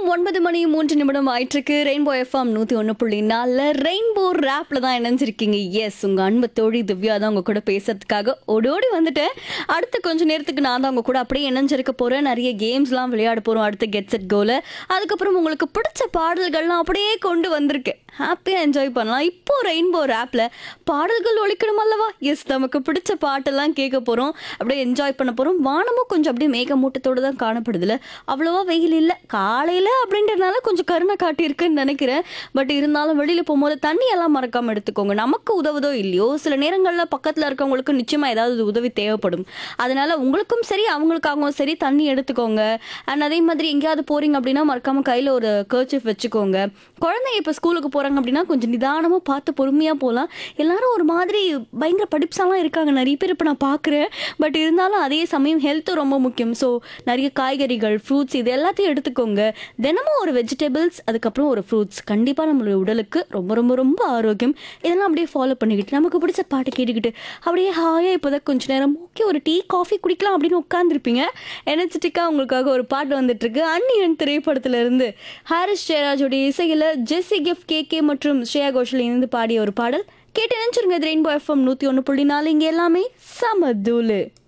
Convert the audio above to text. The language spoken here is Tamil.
நேரம் ஒன்பது மணி மூன்று நிமிடம் ஆயிட்டிருக்கு ரெயின்போ எஃப்எம் நூற்றி ஒன்று புள்ளி நாலில் ரெயின்போ ரேப்பில் தான் இணைஞ்சிருக்கீங்க எஸ் உங்கள் அன்பு தோழி திவ்யா தான் உங்கள் கூட பேசுறதுக்காக ஓடோடி வந்துட்டேன் அடுத்த கொஞ்ச நேரத்துக்கு நான் தான் உங்கள் கூட அப்படியே இணைஞ்சிருக்க போகிறேன் நிறைய கேம்ஸ்லாம் விளையாட போகிறோம் அடுத்து கெட் செட் கோல அதுக்கப்புறம் உங்களுக்கு பிடிச்ச பாடல்கள்லாம் அப்படியே கொண்டு வந்திருக்கேன் ஹாப்பியாக என்ஜாய் பண்ணலாம் இப்போ ரெயின்போ ரேப்பில் பாடல்கள் ஒழிக்கணும் அல்லவா எஸ் நமக்கு பிடிச்ச பாட்டெல்லாம் கேட்க போகிறோம் அப்படியே என்ஜாய் பண்ண போகிறோம் வானமும் கொஞ்சம் அப்படியே மேகமூட்டத்தோடு தான் காணப்படுதுல அவ்வளோவா வெயில் இல்லை காலையில் அப்படின்றதுனால கொஞ்சம் கருணை காட்டியிருக்குன்னு நினைக்கிறேன் பட் இருந்தாலும் வெளியில் போகும்போது தண்ணி எல்லாம் மறக்காமல் எடுத்துக்கோங்க நமக்கு உதவுதோ இல்லையோ சில நேரங்களில் பக்கத்தில் இருக்கவங்களுக்கு நிச்சயமாக ஏதாவது உதவி தேவைப்படும் அதனால உங்களுக்கும் சரி அவங்களுக்காகவும் சரி தண்ணி எடுத்துக்கோங்க அண்ட் அதே மாதிரி எங்கேயாவது போகிறீங்க அப்படின்னா மறக்காமல் கையில் ஒரு கர்ச்சிஃப் வச்சுக்கோங்க குழந்தைங்க இப்போ ஸ்கூலுக்கு போகிறாங்க அப்படின்னா கொஞ்சம் நிதானமாக பார்த்து பொறுமையாக போகலாம் எல்லாரும் ஒரு மாதிரி பயங்கர படிப்ஸாலாம் இருக்காங்க நிறைய பேர் இப்போ நான் பார்க்குறேன் பட் இருந்தாலும் அதே சமயம் ஹெல்த்தும் ரொம்ப முக்கியம் ஸோ நிறைய காய்கறிகள் ஃப்ரூட்ஸ் இது எல்லாத்தையும் எடுத்துக்கோங்க தினமும் ஒரு வெஜிடபிள்ஸ் அதுக்கப்புறம் ஒரு ஃப்ரூட்ஸ் கண்டிப்பாக நம்மளுடைய உடலுக்கு ரொம்ப ரொம்ப ரொம்ப ஆரோக்கியம் இதெல்லாம் அப்படியே ஃபாலோ பண்ணிக்கிட்டு நமக்கு பிடிச்ச பாட்டு கேட்டுக்கிட்டு அப்படியே ஹாயாக இப்போதான் கொஞ்ச நேரம் ஓகே ஒரு டீ காஃபி குடிக்கலாம் அப்படின்னு உட்காந்துருப்பீங்க எனர்ஜெட்டிக்காக உங்களுக்காக ஒரு பாட்டு வந்துட்டு இருக்கு அன்னியன் திரைப்படத்துல இருந்து ஹாரிஸ் ஜெயராஜோடைய இசையில் ஜெஸ்ஸி கிஃப்ட் கே கே மற்றும் ஸ்ரேயா கோஷல் இணைந்து பாடிய ஒரு பாடல் கேட்டு நினைச்சிருங்க ரெயின்போ எஃப்எம் நூற்றி ஒன்று புள்ளி நாலு இங்கே எல்லாமே சமதூலு